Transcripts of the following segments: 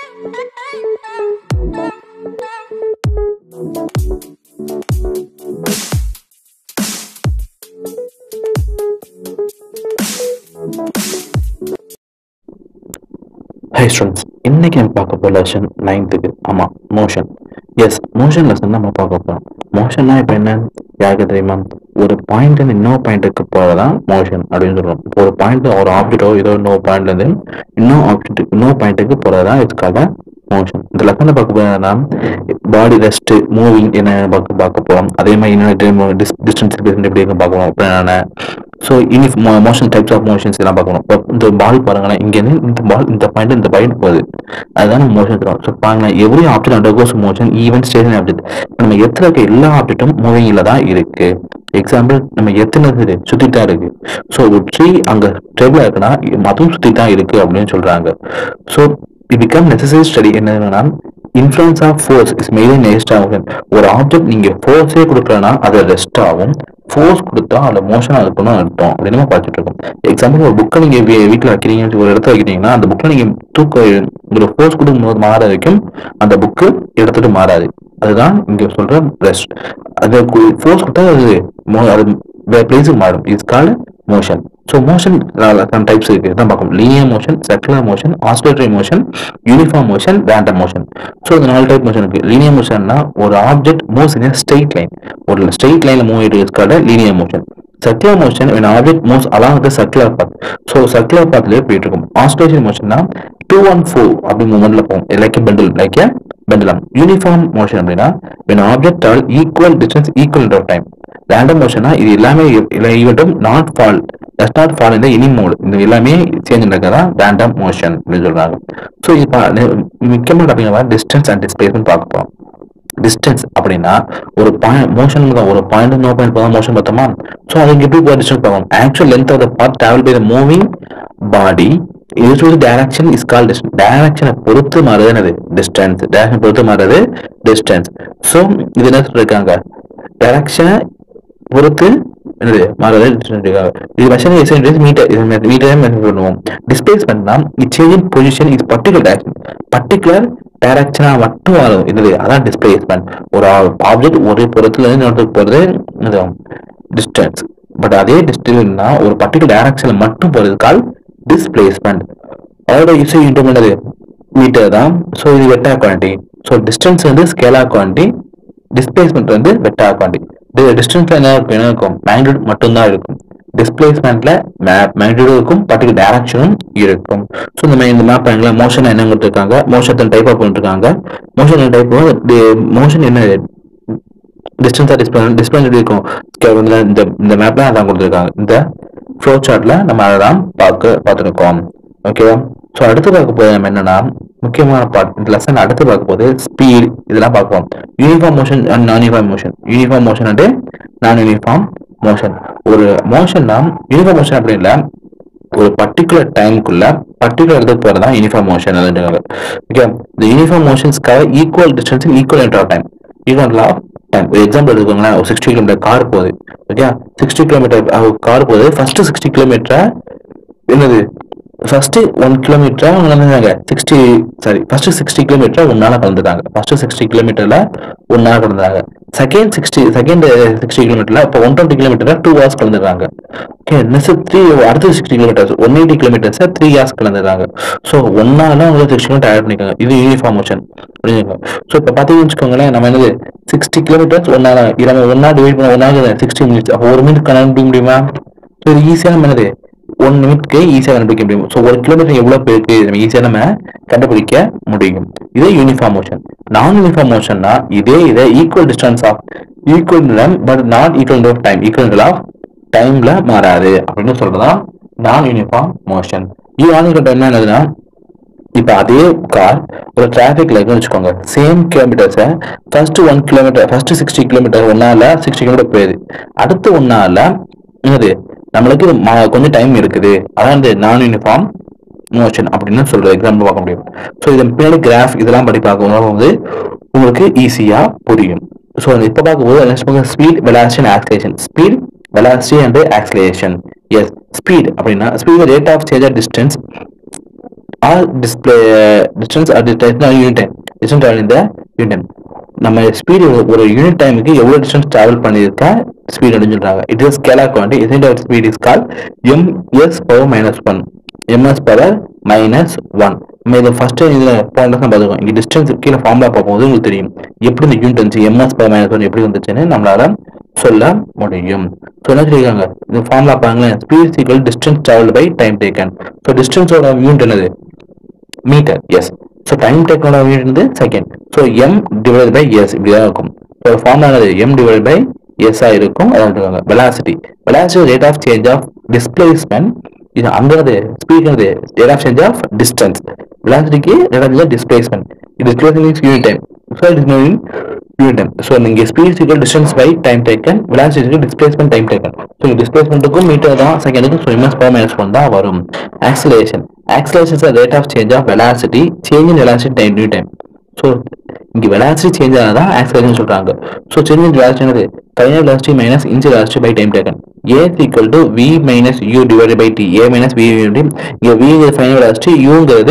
High students இன்னைக்கு நம்ம பார்க்க போகிற லெசன் நைன்த்துக்கு ஆமாம் மோஷன் எஸ் மோஷன் லெசன் நம்ம பார்க்க போகிறோம் மோஷன்னா இப்போ என்ன யாருக்கு தெரியுமா ஒரு பாயிண்ட் இன்னொரு பாயிண்ட்டுக்கு போகிறதான் மோஷன் அப்படின்னு சொல்கிறோம் இப்போ ஒரு பாயிண்ட் ஒரு ஆப்ஜெக்டோ ஏதோ இன்னொரு பாயிண்ட்லேருந்து இன்னும் ஆப்ஜெக்ட் இன்னொரு பாயிண்ட்டுக்கு போகிறதான் இதுக்காக மோஷன் இந்த லெசனில் பார்க்க போகிறதுனா பாடி ரெஸ்ட் மூவிங் என்ன பார்க்க பார்க்க போகிறோம் அதே மாதிரி இன்னொரு டிஸ்டன்ஸ் எப்படி இருக்கு பார்க்கலாம் அப்புறம் என்னென்ன ஸோ இனி மோஷன் டைப்ஸ் ஆஃப் மோஷன்ஸ் எல்லாம் பார்க்கணும் இப்போ இந்த பால் பாருங்களேன் இங்கேருந்து இந்த பால் இந்த பாயிண்ட் இந்த பாயிண்ட் போகுது அதுதான் நம்ம மோஷன் தரும் ஸோ பாருங்க every object undergoes motion even station object நம்ம எத்துல இருக்க எல்லா ஆப்ஜெக்ட்டும் மூவிங்ல தான் இருக்கு எக்ஸாம்பிள் நம்ம எத்தனை இருக்குது சுத்திட்டா இருக்கு ஸோ ஒரு ட்ரீ அங்க டேபிளா இருக்குன்னா அதுவும் சுத்திட்டா இருக்கு அப்படின்னு சொல்றாங்க so it become necessary study என்னதுன்னா influence of force is mainly next ஆகும் ஒரு ஆப்ஜெக்ட் நீங்க ஃபோர்ஸே கொடுக்கலன்னா அது ரெஸ்ட் ஆகும் ஃபோர்ஸ் கொடுத்தா அதுல மோஷன் இருக்கணும் அர்த்தம் அப்படின்னு நம்ம பார்த்துட்டு இருக்கோம் எக்ஸாம்பிள் ஒரு புக்கை நீங்க வீ- வீட்டுல வைக்கிறீங்க ஒரு இடத்துல வைக்கிறீங்கன்னா அந்த புக்கை நீங்க தூக்க ஒரு ஃபோர்ஸ் கொடுக்கும் போது மாற வரைக்கும் அந்த புக்கு எடுத்துட்டு மாறாது அதுதான் இங்க சொல்ற ரெஸ்ட் அது ஃபோர்ஸ் கொடுத்தா அது mo- அது பிளேஸுக்கு மாறும் is called motion so motion types இருக்கு தான் பார்க்கணும் linear motion circular motion oscillatory motion uniform motion random motion so இந்த நாலு டைப் மோஷன் இருக்கு லீனியர் மோஷன்னா ஒரு object moves in straight line ஒரு ஸ்ட்ரெயிட் லைன்ல மூவ் ஆயிட்டு இருக்காத linear motion circular motion when object moves along the circular path so circular பாத்லேயே போயிட்டு இருக்கும் ஆஸ்ட்ரேஷன் மோஷன்னா டூ ஒன் ஃபோர் அப்படி மூவ்மெண்ட்ல போகும் like pendulum like பெண்டலம் uniform motion அப்படின்னா when object travel equal distance equal of time random மோஷனா இது எல்லாமே ஈவெண்ட்டும் not fall does not fall இந்த எனி மோட் இந்த எல்லாமே சேஞ்ச் நடக்கிறதா ரேண்டம் மோஷன் அப்படின்னு சொல்றாங்க ஸோ இப்போ முக்கியமாக பார்த்தீங்கன்னா டிஸ்டன்ஸ் அண்ட் டிஸ்பிளேஸ்மெண்ட் பார்க்க போகிறோம் டிஸ்டன்ஸ் அப்படின்னா ஒரு பாயிண்ட் மோஷன் தான் ஒரு பாயிண்ட் நோ பாயிண்ட் போதான் மோஷன் பார்த்தோமா ஸோ அதுக்கு எப்படி போய் டிஸ்டன்ஸ் பார்க்கணும் actual length of the path travel by the moving body இது to direction is call distance டைரக்ஷனை பொறுத்து மாறுது என்னது டிஸ்டன்ஸ் டைரக்ஷன் பொறுத்து மாறுது டிஸ்டன்ஸ் ஸோ இது என்ன சொல்லிருக்காங்க டைரக்ஷனை பொறுத்து என்னது மாறுது distance இருக்காங்க. இது மெஷர் எஸ் மீட்டர் இது மீட்டர் மெஷர் பண்ணுவோம் டிஸ்பிளேஸ்மெண்ட்னா it change in position is particular direction particular டைரக்ஷனா மட்டும் மாறும் என்னது அதான் டிஸ்பிளேஸ்மெண்ட் ஒரு ஆப்ஜெக்ட் ஒரு புறத்துல இருந்து இன்னொருத்துக்கு போறது என்னது டிஸ்டன்ஸ் பட் அதே டிஸ்டன்ஸ்னா ஒரு பர்டிகுலர் டைரக்ஷன்ல மட்டும் போறது கால் டிஸ்பிளேஸ்மெண்ட் அதோட இசை இன்ட்ரூம் என்னது மீட்டர் தான் ஸோ இது வெட்டா குவான்டிட்டி ஸோ டிஸ்டன்ஸ் வந்து ஸ்கேலா குவான்டிட்டி டிஸ்பிளேஸ்மெண்ட் வந்து வெட்டா குவான்டிட்டி டிஸ்டன்ஸ்ல என்ன இருக்கும் என்ன இருக்கும் மேக்னிடியூட் மட்டும்தான் இருக்கும் டிஸ்பிளேஸ்மெண்ட்ல மேக்னிடியூட் இருக்கும் பர்டிகுலர் டைரக்ஷனும் இருக்கும் ஸோ இந்த மாதிரி இந்த மேப் பாருங்களா மோஷன் என்ன கொடுத்துருக்காங்க மோஷன் டைப் ஆஃப் பண்ணிருக்காங்க மோஷன் டைப் மோஷன் என்ன டிஸ்டன்ஸா டிஸ்பிளே டிஸ்பிளே எப்படி இருக்கும் Scale வந்து இந்த இந்த மேப்ல அதான் கொடுத்துருக்காங்க இந்த ஃப்ளோ சார்ட்ல நம்ம அதை தான் பார்க்க பார்த்துருக்கோம் ஓகேவா ஸோ அடுத்து பார்க்க போது நம்ம என்னன்னா முக்கியமான பார்ட் இந்த லெசன் அடுத்து பார்க்க போது ஸ்பீட் இதெல்லாம் பார்ப்போம் uniform motion and non uniform motion uniform motion and non uniform motion ஒரு மோஷன்னா யூனிஃபார்ம் மோஷன் அப்படி இல்லை ஒரு பர்டிகுலர் டைமுக்குள்ள பர்டிகுலர் இடத்துக்கு போகிறது தான் யூனிஃபார்ம் மோஷன் ஓகே இந்த யூனிஃபார்ம் மோஷன்ஸ்க்காக equal distance equal of time equal of time ஒரு எக்ஸாம்பிள் எடுத்துக்கோங்களேன் ஒரு சிக்ஸ்டி கிலோமீட்டர் கார் போகுது ஓகே சிக்ஸ்டி கிலோமீட்டர் கார் போகுது ஃபர்ஸ்ட் சிக்ஸ்டி கிலோமீட்டரை என்னது ஃபர்ஸ்ட் ஒன் கிலோமீட்டரா அவங்க நடந்தாங்க sixty sorry first sixty kilometre ஒன்னால கலந்துட்டாங்க ஃபர்ஸ்ட் சிக்ஸ்டி கிலோமீட்டர்ல ஒன்னால கலந்துட்டாங்க செகண்ட் சிக்ஸ்டி செகண்ட் சிக்ஸ்டி கிலோமீட்டர்ல இப்போ ஒன் டுவெண்ட்டி கிலோமீட்டர்ல டூ ஹவர்ஸ் கலந்துடுறாங்க ஓகே நெக்ஸ்ட் த்ரீ அடுத்த sixty kilometres one eighty kilometres three hours கலந்துடுறாங்க ஸோ ஒன்னால அவங்க சிக்ஸ்டி கிலோமீட்டர் ஆட் பண்ணிக்காங்க இது யூனிஃபார்ம் மோஷன் புரிஞ்சுங்க ஸோ இப்போ பார்த்தீங்கன்னு வச்சுக்கோங்களேன் நம்ம என்னது சிக்ஸ்டி கிலோமீட்டர்ஸ் ஒன்னால இது நம்ம ஒன்னா டிவைட் பண்ண ஒன்னால சிக்ஸ்டி மினிட்ஸ் அப்போ ஒரு மினிட் கண்டுபிடிக்க முடியுமா ஸோ இது ஈஸியாக நம்ம என்னது ஒன் மினிட்க்கு ஈஸியாக கண்டுபிடிக்க முடியும் ஸோ ஒரு கிலோமீட்டர் எவ்வளோ போயிருக்கு நம்ம ஈஸியாக நம்ம கண்டுபிடிக்க முடியும் இதே யூனிஃபார்ம் மோஷன் நான் யூனிஃபார்ம் மோஷன்னா இதே இதே equal distance of equal but not equal of time equal of டைம்ல மாறாது அப்படின்னு சொல்றதா நான் யூனிஃபார்ம் மோஷன் இது ஆன்லைன் டைம் என்னதுன்னா இப்போ அதே கார் ஒரு டிராஃபிக்ல இருக்குன்னு வச்சுக்கோங்க சேம் கிலோமீட்டர்ஸை first one kilometre first sixty kilometre ஒன்னால சிக்ஸ்டி கிலோமீட்டர் போகுது அடுத்து ஒன்னால என்னது நம்மளுக்கு இது ம- கொஞ்சம் டைம் இருக்குது அதான் இந்த நான் யூனிஃபார்ம் மோஷன் அப்படின்னு சொல்ற எக்ஸாம்பிள் பார்க்க முடியும் ஸோ இதன் பின்னாடி கிராஃப் இதெல்லாம் படி பார்க்கும்போது வந்து உங்களுக்கு ஈஸியா புரியும் ஸோ இப்போ பார்க்கும்போது நெக்ஸ்ட் பார்க்க speed velocity acceleration speed velocity and acceleration as speed அப்படின்னா speed rate of change distance or display distance or unit time distance travel இந்த யூனிட் டைம் நம்ம ஸ்பீடு ஒரு யூனிட் டைமுக்கு எவ்வளோ டிஸ்டன்ஸ் ட்ராவல் பண்ணியிருக்கா ஸ்பீட் அப்படின்னு சொல்றாங்க இட் இஸ் ஸ்கேலார் குவான்டி எசென்ட் of speed is call M S power minus one M S power minus one நம்ம இதை ஃபர்ஸ்ட் இதில் பாயிண்ட் தான் பார்த்துக்கோம் இங்கே டிஸ்டன்ஸ் கீழே ஃபார்முலா பார்க்கும்போது உங்களுக்கு தெரியும் எப்படி இந்த யூனிட் வந்துச்சு எம்எஸ் பவர் மைனஸ் ஒன் எப்படி வந்துச்சுன்னு நம்மளால சொல்ல முடியும் ஸோ என்ன சொல்லியிருக்காங்க இந்த ஃபார்முலா பாருங்களேன் speed equal distance travel by time taken so டிஸ்டன்ஸோட யூனிட் என்னது மீட்டர் எஸ் ஸோ டைம் டேக்கனோட யூனிட் வந்து second so M divide by S இப்படி தான் இருக்கும் ஸோ ஃபார்முலா என்னது எம் டிவைட் பை எஸ் ஆ இருக்கும் அதான் சொல்லுவாங்க velocity velocity rate of change of displacement இது அங்கிறது ஸ்பீக்கிறது rate of change of distance வெலாசிட்டிக்கு rate of change displacement displacement means unit time so it is mean unit time so நீங்க speed சீக்கிரம் distance by time taken velocity displacement time taken so டிஸ்பிளேஸ்மெண்ட்டுக்கும் metre தான் செகண்டுக்கும் so m s power minus one தான் வரும் acceleration acceleration is rate of change of velocity change in velocity time new time so இங்க velocity change ஆனதான் acceleration சொல்றாங்க so change in velocity என்னது final velocity minus inch velocity by time taken a equal to v minus u divide by t A minus v இங்க விங்கிறது final velocity யூங்கிறது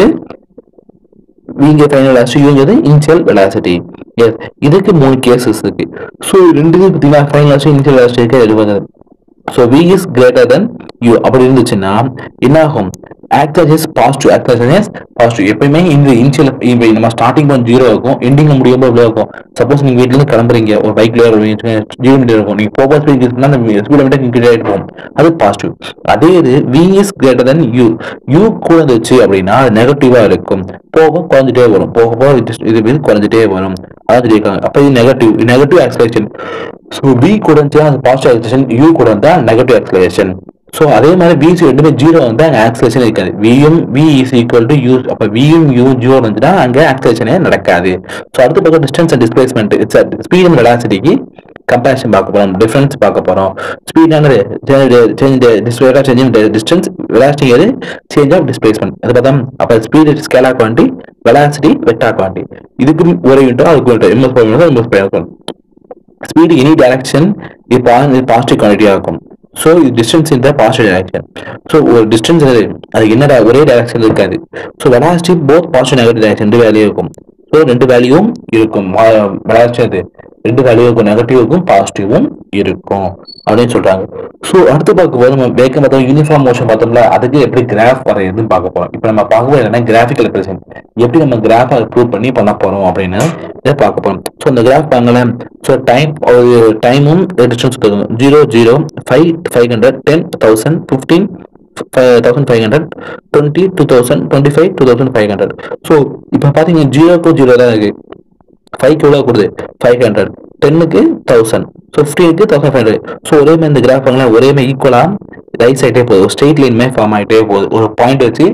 விங்க final velocity யூங்கிறது initial velocity s இதுக்கு மூணு cases இருக்கு so ரெண்டுக்கும் பார்த்தீங்கன்னா ஃபைனல் வெலாசிட்டி இனிஷியல் வெலாசிட்டி இருக்கு எழுபது so v is greater than u அப்படி இருந்துச்சுன்னா என்ன ஆகும் actor is positive actor is positive எப்பயுமே இந்த இனிஷியல் இப்போ நம்ம ஸ்டார்டிங் பாயிண்ட் ஜீரோ இருக்கும் எண்டிங் முடியும் போது இருக்கும் சப்போஸ் நீங்க வீட்ல இருந்து கிளம்புறீங்க ஒரு பைக்ல ஜீரோ மீட்டர் இருக்கும் நீங்க போக ஸ்பீட் இருக்குன்னா அந்த ஸ்பீட் மீட்டர் இன்க்ரீஸ் ஆகிட்டு போகும் அது பாசிட்டிவ் அதே இது v is greater than u u கூட இருந்துச்சு அப்படின்னா அது நெகட்டிவா இருக்கும் போக குறைஞ்சிட்டே வரும் போக போக இது இது வந்து குறைஞ்சிட்டே வரும் அதான் சொல்லியிருக்காங்க அப்ப இது negative negative acceleration so v கூட இருந்துச்சு அது பாசிட்டிவ் ஆக்சலேஷன் யூ கூட இருந்தா நெகட்டிவ் ஆக்சலேஷன் ஸோ அதே மாதிரி பிசி ரெண்டுமே ஜீரோ வந்து அங்கே ஆக்சலேஷன் இருக்காது வியும் v is equal to u அப்போ வியும் யூ ஜீரோ இருந்துச்சுன்னா அங்கே ஆக்சலேஷனே நடக்காது ஸோ அடுத்த பக்கம் distance and displacement it's speed and வெலாசிட்டிக்கு கம்பேரிஷன் பார்க்க போறோம் டிஃபரன்ஸ் பார்க்க போறோம் ஸ்பீடானது சேஞ்ச் சேஞ்ச் டிஸ்டன்ஸ் வெலாசிட்டி எது சேஞ்ச் ஆஃப் டிஸ்பிளேஸ்மெண்ட் அது பார்த்தா அப்போ speed scalar quantity velocity vector quantity இதுக்கு ஒரு யூனிட்டோ அதுக்கு ஒரு எம்எஸ் ஃபோர் யூனிட்டோ m s five speed any direction இது பாசிட்டிவ் குவான்டிட்டியாக இருக்கும் ஸோ இது டிஸ்டன்ஸ் இந்த பாசிட்டிவ் டைரக்ஷன் ஸோ ஒரு டிஸ்டன்ஸ் அது என்னடா ஒரே டைரக்ஷன் இருக்காது so velocity both positive negative direction ரெண்டு வேல்யூ இருக்கும் ஸோ ரெண்டு வேல்யூவும் இருக்கும் வெலாசிட்டி அது ரெண்டு வேல்யூ இருக்கும் நெகட்டிவும் பாசிட்டிவும் இருக்கும் அப்படின்னு சொல்றாங்க ஸோ அடுத்து பார்க்கும்போது நம்ம வேக்கம் பார்த்தோம் யூனிஃபார்ம் மோஷன் பார்த்தோம்ல அதுக்கு எப்படி கிராஃப் வரையுதுன்னு பார்க்க போறோம் இப்போ நம்ம பார்க்கும்போது என்னன்னா கிராஃபிக்கல் ரெப்ரசன்ட் எப்படி நம்ம கிராஃபை ப்ரூவ் பண்ணி பண்ண போறோம் அப்படின்னு இதை பார்க்க போறோம் ஸோ இந்த கிராஃப் பாருங்களேன் ஸோ டைம் ஒரு டைமும் டிஸ்டன்ஸ் கொடுக்கணும் zero zero five five hundred ten thousand fifteen thousand five hundred twenty two thousand twenty five two thousand five hundred so இப்போ பார்த்தீங்கன்னா ஜீரோக்கும் ஜீரோ தான் இருக்கு ஃபைவ்க்கு எவ்வளோ கொடுது ஃபைவ் ஹண்ட்ரட் டென்னுக்கு தௌசண்ட் ஸோ ஃபிஃப்டீனுக்கு தௌசண்ட் ஃபைவ் ஹண்ட்ரட் ஸோ ஒரே மாதிரி இந்த கிராஃப் பாருங்களேன் ஒரே மாதிரி ஈக்குவலாக ரைட் சைடே போகுது ஒரு ஸ்ட்ரெயிட் லைன் மாதிரி ஃபார்ம் ஆகிட்டே போகுது ஒரு பாயிண்ட் வச்சு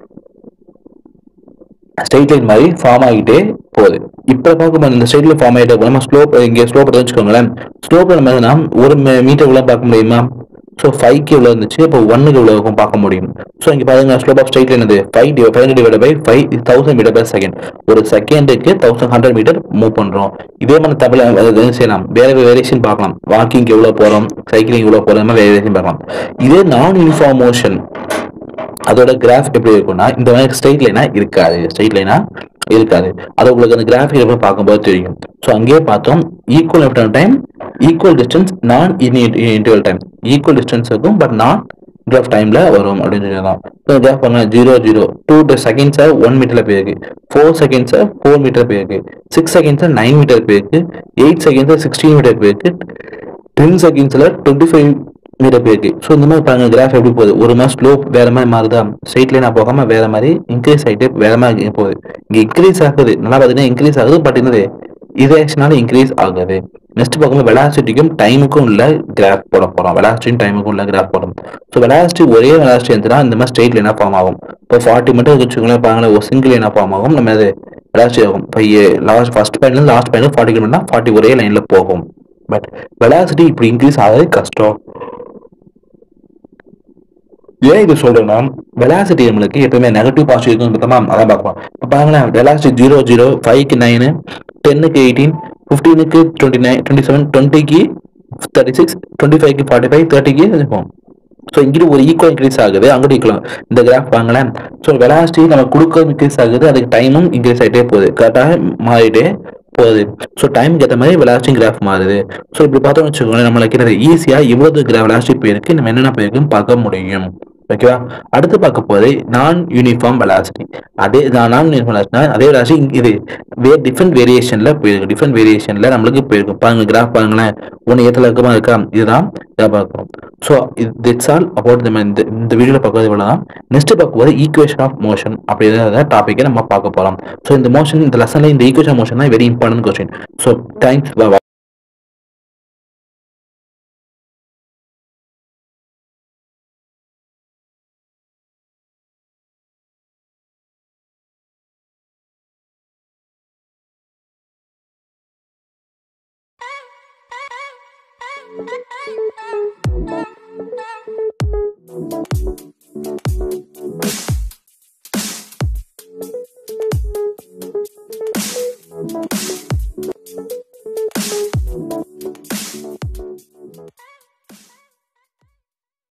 ஸ்ட்ரெயிட் லைன் மாதிரி ஃபார்ம் ஆகிட்டே போகுது இப்போ பார்க்கும்போது இந்த ஸ்ட்ரெயிட் லைன் ஃபார்ம் ஆகிட்டே போகும் நம்ம ஸ்லோப் இங்கே ஸ்லோப் வச்சுக்கோங்களேன் ஸ்லோப்பில் நம்ம என்னன்னா ஒரு மீட்டர் இவ்வளோ பார்க்க முடியுமா ஸோ ஃபைவ்க்கு எவ்வளோ இருந்துச்சு இப்போ ஒன்னுக்கு எவ்வளோ இருக்கும் பார்க்க முடியும் ஸோ இங்கே பாருங்க ஸ்லோப் ஆஃப் ஸ்ட்ரைட் என்னது five divide five divide by five thousand metre per second ஒரு செகண்டுக்கு தௌசண்ட் ஹண்ட்ரட் மீட்டர் மூவ் பண்ணுறோம் இதே மாதிரி தமிழ் அது செய்யலாம் வேற வேரியேஷன் பார்க்கலாம் வாக்கிங் எவ்வளோ போகிறோம் சைக்கிளிங் எவ்வளோ போகிறோம் இந்த மாதிரி வேரியேஷன் பார்க்கலாம் இதே நான் யூனிஃபார்ம் மோஷன் அதோட கிராஃப் எப்படி இருக்கும்னா இந்த மாதிரி ஸ்ட்ரைட் லைனா இருக்காது ஸ்ட்ரைட் லைனா இருக்காது அது உங்களுக்கு அந்த கிராஃபிக் எப்படி பார்க்கும்போது தெரியும் ஸோ அங்கேயே பார்த்தோம் equal after time equal distance நான் இன்டர்வல் டைம் ஈக்குவல் டிஸ்டன்ஸ் இருக்கும் பட் நான் கிராஃப் டைம்ல வரும் அப்படின்னு சொல்லலாம் ஸோ கிராஃப் பாருங்க ஜீரோ ஜீரோ டூ செகண்ட்ஸை ஒன் மீட்டர்ல போயிருக்கு ஃபோர் செகண்ட்ஸை ஃபோர் மீட்டர் போயிருக்கு சிக்ஸ் செகண்ட்ஸை நைன் மீட்டர் போயிருக்கு எயிட் செகண்ட்ஸை சிக்ஸ்டீன் மீட்டர் போயிருக்கு டென் செகண்ட்ஸில் டுவெண்ட்டி ஃபைவ் மீட்டர் போயிருக்கு ஸோ இந்த மாதிரி பாருங்க கிராஃப் எப்படி போகுது ஒரு மாதிரி ஸ்லோப் வேற மாதிரி மாறுதா ஸ்ட்ரெயிட் லைனா போகாம வேற மாதிரி இன்க்ரீஸ் ஆகிட்டே வேற மாதிரி போகுது இங்கே இன்க்ரீஸ் ஆகுது நல்லா பார்த்தீங்கன்னா இன்க்ரீஸ் ஆகுது பட் என்னது இது ஆக்ஷனால இன்க்ரீஸ் ஆகுது நெக்ஸ்ட் பார்க்கும்போது வெலாசிட்டிக்கும் டைமுக்கும் உள்ள கிராஃப் போட போறோம் வெலாசிட்டியும் டைமுக்கும் உள்ள கிராஃப் போடும் ஸோ வெலாசிட்டி ஒரே வெலாசிட்டி இருந்துச்சுன்னா இந்த மாதிரி ஸ்ட்ரெயிட் லைனா ஃபார்ம் ஆகும் இப்போ ஃபார்ட்டி மட்டும் வச்சுக்கோங்களேன் பாருங்களேன் ஒரு சிங்கிள் லைனா ஃபார்ம் ஆகும் நம்ம அது வெலாசிட்டி ஆகும் இப்போ லாஸ்ட் ஃபர்ஸ்ட் பாயிண்ட்ல லாஸ்ட் பாயிண்ட் ஃபார்ட்டி கிலோமீட்டர்னா ஃபார்ட்டி ஒரே லைன்ல போகும் பட் வெலாசிட்டி இப்படி இன்க்ரீஸ் ஆகிறது கஷ்டம் ஏன் இது சொல்றேன்னா வெலாசிட்டி நம்மளுக்கு எப்பவுமே நெகட்டிவ் பாசிட்டிவ் இருக்குன்னு பார்த்தோமா அதான் பார்க்கலாம் இப்போ பாருங்களேன் வெலாசிட்டி ஜீரோ ஜீரோ ஃபைவ்க்கு நைனு டென்னுக்கு எயிட்டீன் ஃபிஃப்டீனுக்கு டுவெண்ட்டி நைன் டுவெண்ட்டி செவன் டுவெண்ட்டிக்கு தேர்ட்டி சிக்ஸ் டுவெண்ட்டி ஃபைவ்க்கு ஃபார்ட்டி ஃபைவ் தேர்ட்டிக்கு இருக்கும் ஸோ இங்கிட்டு ஒரு ஈக்குவல் இன்க்ரீஸ் ஆகுது அங்கிட்டு ஈக்குவல் இந்த கிராஃப் பாங்களேன் ஸோ வெலாசிட்டி நம்ம கொடுக்க இன்க்ரீஸ் ஆகுது அதுக்கு டைமும் இன்க்ரீஸ் ஆகிட்டே போகுது கரெக்டாக மாறிட்டே போகுது ஸோ டைமுக்கு ஏற்ற மாதிரி வெலாசிட்டி கிராஃப் மாறுது ஸோ இப்படி பார்த்தோம்னு வச்சுக்கோங்களேன் நம்மளுக்கு என்னது ஈஸியாக இவ்வளவு கிரா வெலாசிட்டி போயிருக்கு நம்ம என்னென்ன போயிருக்குன்னு பார்க்க முடியும் ஓகேவா அடுத்து பார்க்க போது நான் யூனிஃபார்ம் வெலாசிட்டி அதே நான் யூனிஃபார்ம் வெலாசிட்டினா அதே வெலாசிட்டி இது வே டிஃப்ரெண்ட் வேரியேஷனில் போயிருக்கு டிஃப்ரெண்ட் வேரியேஷனில் நம்மளுக்கு போயிருக்கும் பாருங்க கிராஃப் பாருங்களேன் ஒன்று ஏற்றல இருக்கமா இருக்கா இதுதான் இதாக பார்க்கணும் ஸோ இது திட்ஸ் ஆல் அபவுட் நம்ம இந்த இந்த வீடியோவில் பார்க்கறது இவ்வளோ தான் நெக்ஸ்ட் பார்க்கும்போது ஈக்குவேஷன் ஆஃப் மோஷன் அப்படிங்கிற டாப்பிக்கை நம்ம பார்க்க போகிறோம் ஸோ இந்த மோஷன் இந்த லெசனில் இந்த ஈக்குவேஷன் மோஷன் தான் very important question so thanks Thank you.